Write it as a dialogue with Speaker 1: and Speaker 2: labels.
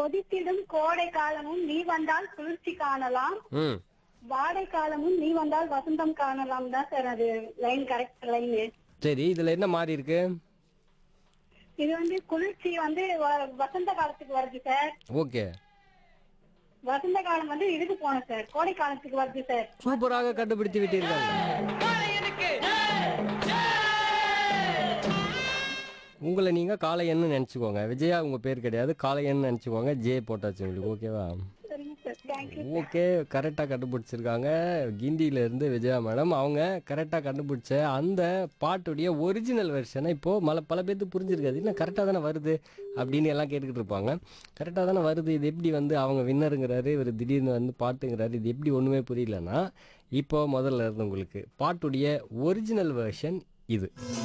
Speaker 1: கொதித்திடும் கோடை காலமும் நீ வந்தால் குளிர்ச்சி காணலாம்
Speaker 2: ம்
Speaker 1: வாடை காலமும் நீ வந்தால் வசந்தம் காணலாம் தான் சார் அது லைன் கரெக்ட் லைன்
Speaker 2: சரி இதுல என்ன மாறி இருக்கு
Speaker 1: இது வந்து குளிர்ச்சி வந்து வ- வசந்த காலத்துக்கு வருது சார்
Speaker 2: ஓகே
Speaker 1: வசந்த காலம் வந்து இதுக்கு போனோம் சார் கோடை காலத்துக்கு வருது சார்
Speaker 2: சூப்பராக கண்டுபிடித்து விட்டீர்கள் உங்களை நீங்க காளையன்னு நினைச்சுக்கோங்க விஜயா உங்க பேர் கிடையாது காளையன்னு நினைச்சுக்கோங்க ஜே போட்டாச்சு உங்களுக்கு ஓகேவா
Speaker 1: சரிங்க சார் தேங்க்யூ
Speaker 2: ஓகே கரெக்டாக கண்டுபிடிச்சிருக்காங்க கிண்டியில இருந்து விஜயா மேடம் அவங்க கரெக்டாக கண்டுபிடிச்ச அந்த பாட்டுடைய ஒரிஜினல் வெர்ஷனை இப்போ மல பல பேர்த்துக்கு புரிஞ்சிருக்காது இன்னும் கரெக்டாக தானே வருது அப்படின்னு எல்லாம் கேட்டுக்கிட்டு இருப்பாங்க கரெக்டாக தானே வருது இது எப்படி வந்து அவங்க வின்னருங்கிறாரு இவர் திடீர்னு வந்து பாட்டுங்கிறாரு இது எப்படி ஒன்றுமே புரியலன்னா இப்போ முதல்ல இருந்து உங்களுக்கு பாட்டுடைய ஒரிஜினல் வெர்ஷன் இது